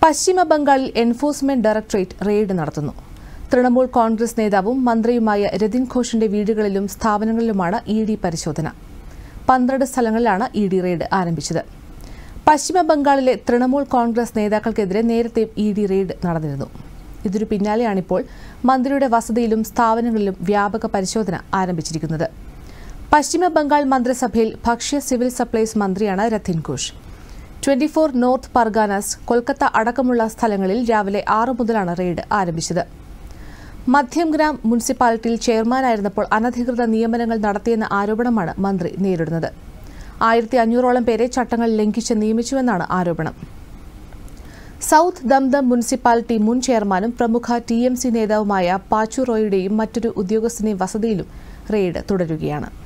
പശ്ചിമ ബംഗാളിൽ enforcement directorate raid നടത്തുന്നു തൃണമൂൽ കോൺഗ്രസ് നേതാവും മന്ത്രിയുമായ രതിൻ ഘോഷിന്റെ വീടുകളിലും സ്ഥാപനങ്ങളിലുമാണ് ഇ ഡി പരിശോധന പന്ത്രണ്ട് സ്ഥലങ്ങളിലാണ് ഇ ഡി റെയ്ഡ് ആരംഭിച്ചത് പശ്ചിമ ബംഗാളിലെ തൃണമൂൽ കോൺഗ്രസ് നേതാക്കൾക്കെതിരെ നേരത്തെ ഇ ഡി റെയ്ഡ് നടന്നിരുന്നു ഇതിനു പിന്നാലെയാണിപ്പോൾ മന്ത്രിയുടെ വസതിയിലും സ്ഥാപനങ്ങളിലും വ്യാപക പരിശോധന ആരംഭിച്ചിരിക്കുന്നത് പശ്ചിമ ബംഗാൾ മന്ത്രിസഭയിൽ ഭക്ഷ്യ സിവിൽ സപ്ലൈസ് മന്ത്രിയാണ് Rathin Ghosh twenty four north Parganas Kolkata അടക്കമുള്ള സ്ഥലങ്ങളിൽ രാവിലെ ആറ് മുതലാണ് റെയ്ഡ് ആരംഭിച്ചത് മധ്യംഗ്രാം മുനിസിപ്പാലിറ്റിയിൽ ചെയർമാനായിരുന്നപ്പോൾ അനധികൃത നിയമനങ്ങൾ നടത്തിയെന്ന ആരോപണമാണ് മന്ത്രി നേരിടുന്നത് ആയിരത്തി അഞ്ഞൂറോളം പേരെ ചട്ടങ്ങൾ ലംഘിച്ച് നിയമിച്ചുവെന്നാണ് ആരോപണം സൌത്ത് ദംദം മുനിസിപ്പാലിറ്റി മുൻ ചെയർമാനും പ്രമുഖ ടി എം സി നേതാവുമായ പാച്ചു റോയുടെയും മറ്റൊരു ഉദ്യോഗസ്ഥനെയും വസതിയിലും റെയ്ഡ് തുടരുകയാണ്